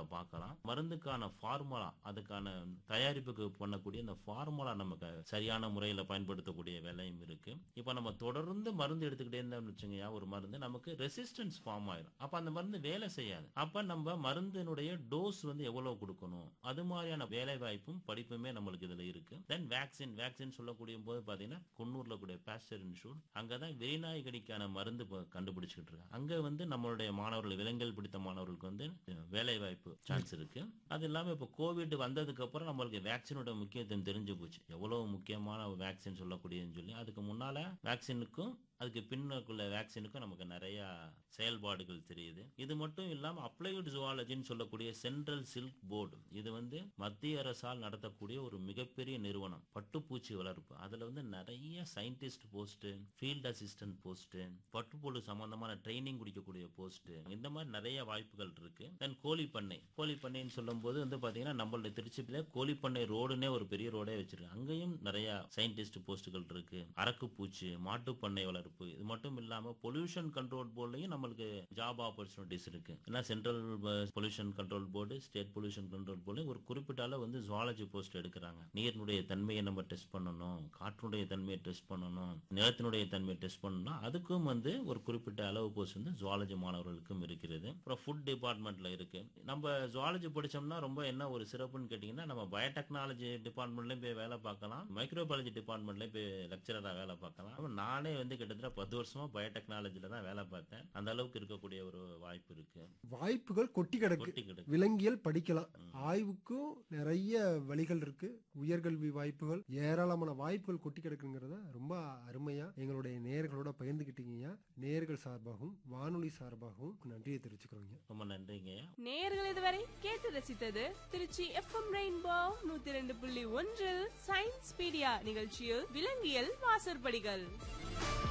பார்க்கலாம் மருந்துக்கான ஃபார்முலா அதுக்கான தயாரிப்புக்கு பண்ணக்கூடிய அந்த ஃபார்முலா நமக்கு சரியான முறையில பயன்படுத்தக்கூடிய வேலையும் இருக்கு இப்போ நம்ம தொடர்ந்து மருந்து எடுத்துக்கிட்டே இருந்தோம்னு வச்சுங்கய்யா ஒரு மருந்து நமக்கு ரெசிஸ்டன்ஸ் ஃபார்ம் ஆயிடும் அப்ப அந்த மருந்து வேலை செய்யாது அப்ப நம்ம மருந்தினுடைய டோஸ் வந்து எவ்வளவு கொடுக்கணும் அது மாதிரியான வேலை வாய்ப்பும் படிப்புமே நம்மளுக்கு இதுல இருக்கு தென் வேக்சின் வேக்சின் சொல்லக்கூடிய போது பாத்தீங்கன்னா குன்னூர்ல கூடிய பாஸ்டர் இன்ஸ்டியூட் அங்கதான் வெறிநாய் கடிக்கான மருந்து இப்ப கண்டுபிடிச்சிட்டு இருக்காங்க அங்க வந்து நம்மளுடைய மாணவர்கள் விலங்குகள் பிடித்த மாணவர்களுக்கு வந்து வேலை வாய்ப்பு சான்ஸ் இருக்கு அது இல்லாம இப்ப கோவிட் வந்ததுக்கு அப்புறம் நம்மளுக்கு வேக்சினோட முக்கியத்துவம் தெரிஞ்சு போச்சு எவ்வளவு முக்கியமான வேக்சின் சொல்லக்கூடியதுன்னு சொல்லி அதுக்கு முன்னால வேக்சினுக்கும் அதுக்கு பின்னுக்குள்ள வேக்சினுக்கும் நமக்கு நிறைய செயல்பாடுகள் தெரியுது இது மட்டும் இல்லாம அப்ளைடு ஜுவாலஜின்னு சொல்லக்கூடிய சென்ட்ரல் சில்க் போர்டு இது வந்து மத்திய அரசால் நடத்தக்கூடிய ஒரு மிகப்பெரிய நிறுவனம் பட்டுப்பூச்சி வளர்ப்பு அதுல வந்து நிறைய scientist post field assistant post பட்டுப்புழு சம்பந்தமான ட்ரைனிங் குடிக்கக்கூடிய போஸ்ட் இந்த மாதிரி நிறைய வாய்ப்புகள் இருக்கு தென் கோழி பண்ணை கோழி பண்ணைன்னு சொல்லும் போது வந்து பாத்தீங்கன்னா நம்மளுடைய திருச்சியில கோழி பண்ணை ரோடுனே ஒரு பெரிய ரோடே வச்சிருக்கு அங்கேயும் நிறைய சயின்டிஸ்ட் போஸ்டுகள் இருக்கு அரக்கு பூச்சி மாட்டு பண்ணை வளர்ப்பு இது மட்டும் இல்லாம பொல்யூஷன் கண்ட்ரோல் போர்ட்லயும் நம்மளுக்கு ஜாப் ஆப்பர்ச்சுனிட்டிஸ் இருக்கு ஏன்னா central pollution control board state pollution control board ஒரு குறிப்பிட்ட அளவு வந்து ஜுவாலஜி போஸ்ட் எடுக்கிறாங்க நீரினுடைய தன்மையை நம்ம டெஸ்ட் பண்ணணும் காற்றினுடைய தன்மையை டெஸ்ட் பண்ணணும் நிலத்தினுடைய தன்மையை டெஸ்ட் பண்ணணும் அதுக்கும் வந்து ஒரு குறிப்பிட்ட அளவு போஸ்ட் வந்து ஜுவாலஜி மாணவர்களுக்கும் இருக்கிறது அப்புறம் ஃபுட் டிபார்ட்மெண்ட்ல இருக்கு நம்ம ஜுவாலஜி படிச்சோம்னா ரொம்ப என்ன ஒரு சிறப்புன்னு கேட்டீங்கன்னா நம்ம பயோடெக்னாலஜி டிபார்ட்மெண்ட்லயும் போய் வேலை பார்க்கலாம் மைக்ரோபாலஜி டிபார்ட்மெண்ட்லயும் போய் லெக்சரரா வேலை பார்க்கலாம் அப்ப நானே வந்து கிட்டத்தட்ட பத்து வருஷமா பயோடெக்னாலஜில தான் வேலை பார்த்தேன் அந்த அளவுக்கு இருக்கக்கூடிய ஒரு வாய்ப்பு இருக்கு வாய்ப்புகள் கொட்டி கிடக்கு கொட்டி கிடக்கு விலங்கியல் படிக்கலாம் ஆய்வுக்கும் நிறைய வழிகள் இருக்கு உயர்கல்வி வாய்ப்புகள் ஏராளமான வாய்ப்புகள் கொட்டி கிடக்குங்கிறத ரொம்ப அருமையா எங்களுடைய நேயர்களோட பகிர்ந்துக்கிட்டீங்க நேயர்கள் சார்பாகவும் வானொலி சார்பாகவும் நன்றியை தெரிவிச்சுக்கிறோங்க ரொம்ப நன்றிங்க நேயர்கள் இதுவரை கேட்டு ரசித்தது திருச்சி எஃப்எம் ரெயின்போ நூத்தி ரெண்டு புள்ளி ஒன்றில் சயின்ஸ் பீடியா நிகழ்ச்சியில் விலங்கியல் வாசற்படிகள்